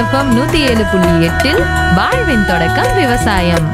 FM நூத்தி ஏழு புள்ளி எட்டில் வாழ்வின் தொடக்கம் விவசாயம்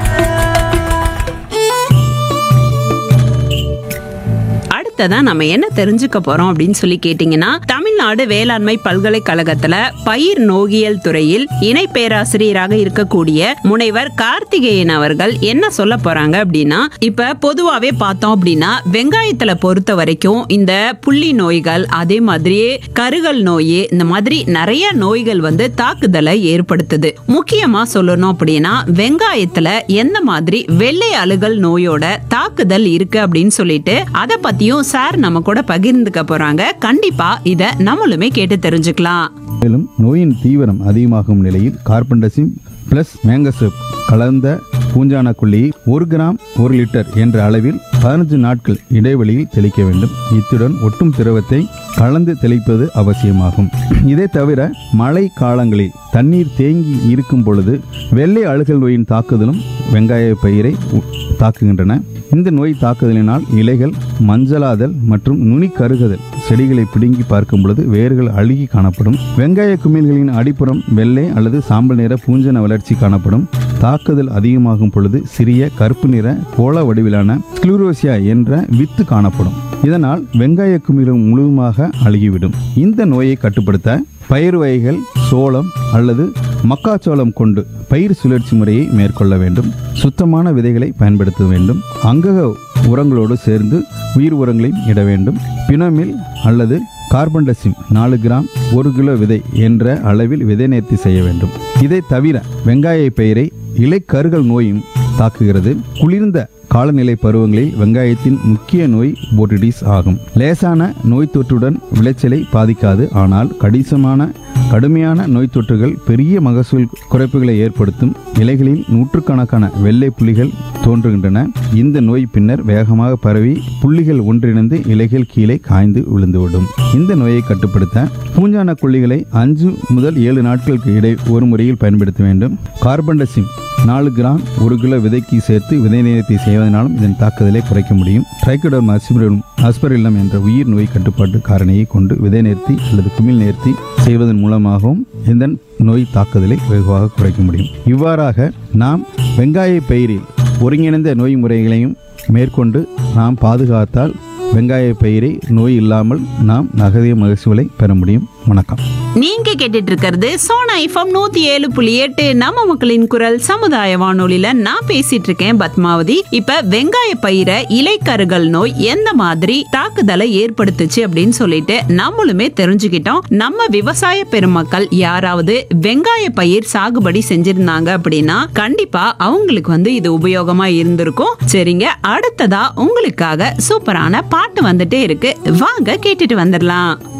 அடுத்ததா நம்ம என்ன தெரிஞ்சுக்க போறோம் அப்படின்னு சொல்லி கேட்டீங்கன்னா தமிழ்நாடு வேளாண்மை பல்கலைக்கழகத்துல பயிர் நோகியல் துறையில் இணை பேராசிரியராக இருக்கக்கூடிய முனைவர் கார்த்திகேயன் அவர்கள் என்ன சொல்ல போறாங்க அப்படின்னா இப்ப பொதுவாவே பார்த்தோம் அப்படின்னா வெங்காயத்துல பொறுத்த வரைக்கும் இந்த புள்ளி நோய்கள் அதே மாதிரியே கருகல் நோய் இந்த மாதிரி நிறைய நோய்கள் வந்து தாக்குதலை ஏற்படுத்துது முக்கியமா சொல்லணும் அப்படின்னா வெங்காயத்துல எந்த மாதிரி வெள்ளை அழுகல் நோயோட தாக்குதல் இருக்கு அப்படின்னு சொல்லிட்டு அதை பத்தியும் சார் நம்ம கூட பகிர்ந்துக்க போறாங்க கண்டிப்பா இத நம்மளுமே கேட்டு தெரிஞ்சுக்கலாம் மேலும் நோயின் தீவிரம் அதிகமாகும் நிலையில் கார்பன்டசிம் பிளஸ் மேங்கசப் கலந்த பூஞ்சான கொல்லியை ஒரு கிராம் ஒரு லிட்டர் என்ற அளவில் பதினஞ்சு நாட்கள் இடைவெளியில் தெளிக்க வேண்டும் இத்துடன் ஒட்டும் திரவத்தை கலந்து தெளிப்பது அவசியமாகும் இதை தவிர மழை காலங்களில் தண்ணீர் தேங்கி இருக்கும் பொழுது வெள்ளை அழுகல் நோயின் தாக்குதலும் வெங்காய பயிரை உ- தாக்குகின்றன இந்த நோய் தாக்குதலினால் இலைகள் மஞ்சளாதல் மற்றும் நுனி கருகுதல் செடிகளை பிடுங்கி பார்க்கும் பொழுது வேர்கள் அழுகி காணப்படும் வெங்காய குமிழ்களின் அடிப்புறம் வெள்ளை அல்லது சாம்பல் நிற பூஞ்சன வளர்ச்சி காணப்படும் தாக்குதல் அதிகமாகும் பொழுது சிறிய கருப்பு நிற கோள வடிவிலான ஸ்க்ளூரோசியா என்ற வித்து காணப்படும் இதனால் வெங்காய குமிழ்கள் முழுவதுமாக அழுகிவிடும் இந்த நோயை கட்டுப்படுத்த பயிர் வகைகள் சோளம் அல்லது மக்காச்சோளம் கொண்டு பயிர் சுழற்சி முறையை மேற்கொள்ள வேண்டும் சுத்தமான விதைகளை பயன்படுத்த வேண்டும் அங்கக உரங்களோடு சேர்ந்து உயிர் உரங்களையும் இட வேண்டும் பினோமில் அல்லது கார்பன்டசிம் நாலு கிராம் ஒரு கிலோ விதை என்ற அளவில் விதை நேர்த்தி செய்ய வேண்டும் இதை தவிர வெங்காய பயிரை இலைக்கருகள் நோயும் தாக்குகிறது குளிர்ந்த காலநிலை பருவங்களில் வெங்காயத்தின் முக்கிய நோய் போட்டிடிஸ் ஆகும் லேசான நோய் தொற்றுடன் விளைச்சலை பாதிக்காது ஆனால் கடிசமான கடுமையான நோய் தொற்றுகள் பெரிய மகசூல் குறைப்புகளை ஏற்படுத்தும் இலைகளில் நூற்றுக்கணக்கான வெள்ளை புள்ளிகள் தோன்றுகின்றன இந்த நோய் பின்னர் வேகமாக பரவி புள்ளிகள் ஒன்றிணைந்து இலைகள் கீழே காய்ந்து விழுந்துவிடும் இந்த நோயை கட்டுப்படுத்த பூஞ்சான கொல்லிகளை அஞ்சு முதல் ஏழு நாட்களுக்கு இடை ஒரு முறையில் பயன்படுத்த வேண்டும் கார்பன்டசிம் நாலு கிராம் ஒரு கிலோ விதைக்கு சேர்த்து விதை நேரத்தை செய்வதனாலும் இதன் தாக்குதலை குறைக்க முடியும் ட்ரைகோடர்ம் அஸ்பிரிலம் அஸ்பரில்லம் என்ற உயிர் நோய் கட்டுப்பாட்டு காரணியை கொண்டு விதை நேர்த்தி அல்லது குமிழ் நேர்த்தி செய்வதன் மூலமாகவும் இந்த நோய் தாக்குதலை வெகுவாக குறைக்க முடியும் இவ்வாறாக நாம் வெங்காய பயிரில் ஒருங்கிணைந்த நோய் முறைகளையும் மேற்கொண்டு நாம் பாதுகாத்தால் வெங்காய பயிரை நோய் இல்லாமல் நாம் நகதிய மகசூலை பெற முடியும் வணக்கம் நீங்க கேட்டுட்டு இருக்கிறது சோனா ஐஃபம் நூத்தி ஏழு புள்ளி எட்டு நம்ம மக்களின் குரல் சமுதாய வானொலியில நான் பேசிட்டு இருக்கேன் பத்மாவதி இப்ப வெங்காய பயிரை இலைக்கருகள் நோய் எந்த மாதிரி தாக்குதலை ஏற்படுத்துச்சு அப்படின்னு சொல்லிட்டு நம்மளுமே தெரிஞ்சுக்கிட்டோம் நம்ம விவசாய பெருமக்கள் யாராவது வெங்காய பயிர் சாகுபடி செஞ்சிருந்தாங்க அப்படின்னா கண்டிப்பா அவங்களுக்கு வந்து இது உபயோகமா இருந்திருக்கும் சரிங்க அடுத்ததா உங்களுக்காக சூப்பரான பாட்டு வந்துட்டே இருக்கு வாங்க கேட்டுட்டு வந்துடலாம்